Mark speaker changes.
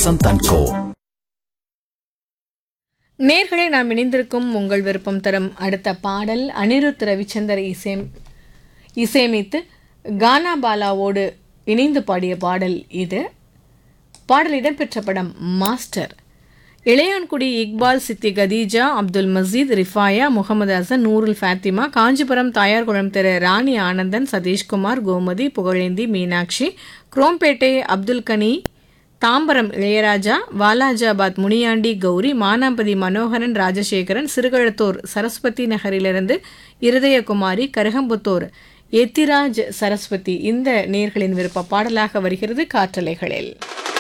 Speaker 1: Vasanth and கோ
Speaker 2: நேர்களை நாம் இணைந்திருக்கும் உங்கள் விருப்பம் தரும் அடுத்த பாடல் அனிருத் ரவிச்சந்தர் இசையம் இசையமைத்து கானா பாலாவோடு இணைந்து பாடிய பாடல் இது பாடல் இடம்பெற்ற படம் மாஸ்டர் இளையான்குடி இக்பால் சித்தி கதீஜா அப்துல் மசீத் ரிஃபாயா முகமது ஹசன் நூருல் ஃபாத்திமா காஞ்சிபுரம் தாயார்குளம் திரு ராணி ஆனந்தன் சதீஷ்குமார் கோமதி புகழேந்தி மீனாட்சி குரோம்பேட்டை அப்துல் கனி தாம்பரம் இளையராஜா வாலாஜாபாத் முனியாண்டி கௌரி மானாம்பதி மனோகரன் ராஜசேகரன் சிறுகழத்தூர் சரஸ்வதி நகரிலிருந்து இருதயகுமாரி கருகம்புத்தூர் எத்திராஜ் சரஸ்வதி இந்த நேர்களின் விருப்ப பாடலாக வருகிறது காற்றலைகளில்